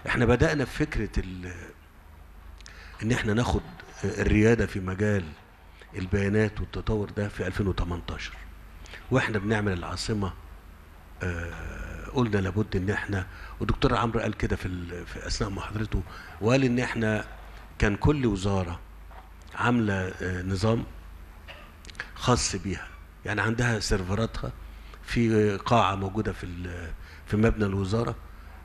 احنا بدأنا في فكرة ال- ان احنا ناخد الريادة في مجال البيانات والتطور ده في 2018 واحنا بنعمل العاصمة آه، قلنا لابد ان احنا والدكتور عمرو قال كده في, ال- في اثناء محاضرته وقال ان احنا كان كل وزارة عاملة آه، نظام خاص بيها يعني عندها سيرفراتها في قاعة موجودة في ال- في مبنى الوزارة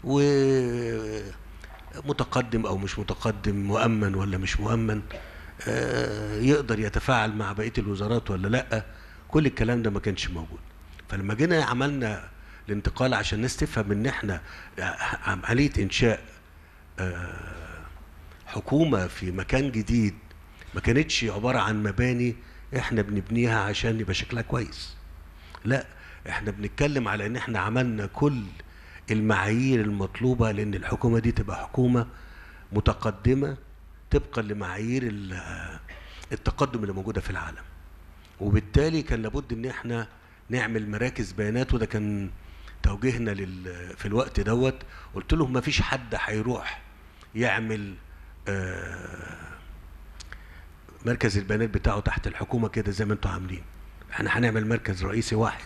ومتقدم أو مش متقدم مؤمن ولا مش مؤمن آه، يقدر يتفاعل مع بقية الوزارات ولا لأ كل الكلام ده ما كانش موجود فلما جينا عملنا الانتقال عشان الناس تفهم ان احنا عملية انشاء آه، حكومة في مكان جديد ما كانتش عبارة عن مباني احنا بنبنيها عشان يبقى شكلها كويس لا احنا بنتكلم على ان احنا عملنا كل المعايير المطلوبة لان الحكومة دي تبقى حكومة متقدمة طبقا لمعايير ال- التقدم اللي موجودة في العالم وبالتالي كان لابد ان احنا نعمل مراكز بيانات وده كان توجيهنا لل في الوقت دوت قلت لهم ما فيش حد هيروح يعمل آه، مركز البيانات بتاعه تحت الحكومه كده زي ما انتوا عاملين احنا هنعمل مركز رئيسي واحد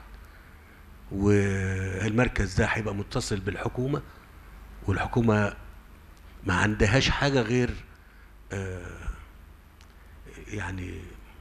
والمركز ده هيبقى متصل بالحكومه والحكومه ما عندهاش حاجه غير آه، يعني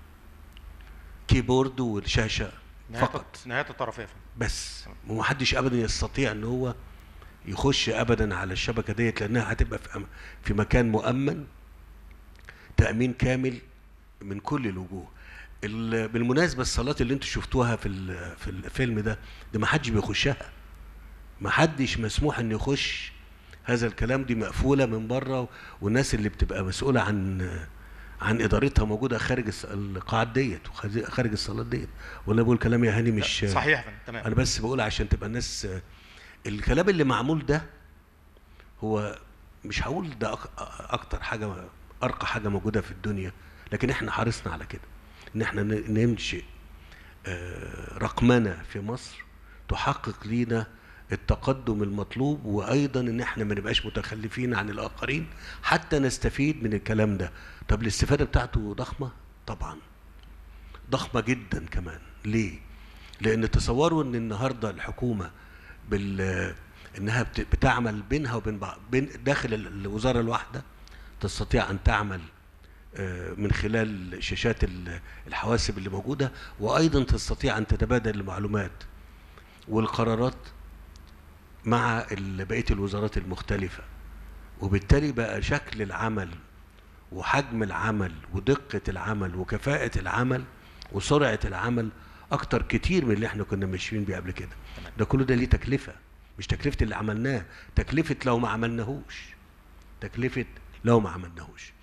كيبورد والشاشه نهاية فقط نهاية الطرفية فندم. بس ومحدش ابدا يستطيع ان هو يخش ابدا على الشبكه ديت لانها هتبقى في أم- في مكان مؤمن تامين كامل من كل الوجوه ال- بالمناسبه الصلاه اللي انتوا شفتوها في ال- في الفيلم ده ده ما حدش بيخشها ما حدش مسموح ان يخش هذا الكلام دي مقفوله من بره والناس اللي بتبقى مسؤوله عن عن ادارتها موجوده خارج الص- القاعات ديت وخارج الصالات ديت ولا بقول كلام يا هاني مش لا، صحيح يا فندم تمام انا بس بقول عشان تبقى الناس الكلام اللي معمول ده هو مش هقول ده أك- اكتر حاجه ارقى حاجه موجوده في الدنيا لكن احنا حرصنا على كده ان احنا ن- ننشئ آه، رقمنه في مصر تحقق لينا التقدم المطلوب وايضا ان احنا ما نبقاش متخلفين عن الاخرين حتى نستفيد من الكلام ده طب الاستفاده بتاعته ضخمه طبعا ضخمه جدا كمان ليه لان تصوروا ان النهارده الحكومه بال انها بت- بتعمل بينها وبين بعض بين داخل ال- الوزاره الواحده تستطيع ان تعمل آه، من خلال شاشات ال- الحواسب اللي موجوده وايضا تستطيع ان تتبادل المعلومات والقرارات مع ال- بقيه الوزارات المختلفه وبالتالي بقى شكل العمل وحجم العمل ودقه العمل وكفاءه العمل وسرعه العمل اكتر كتير من اللي احنا كنا ماشيين بيه قبل كده ده كله ده ليه تكلفه مش تكلفه اللي عملناه تكلفه لو ما عملناهوش تكلفه لو ما عملناهوش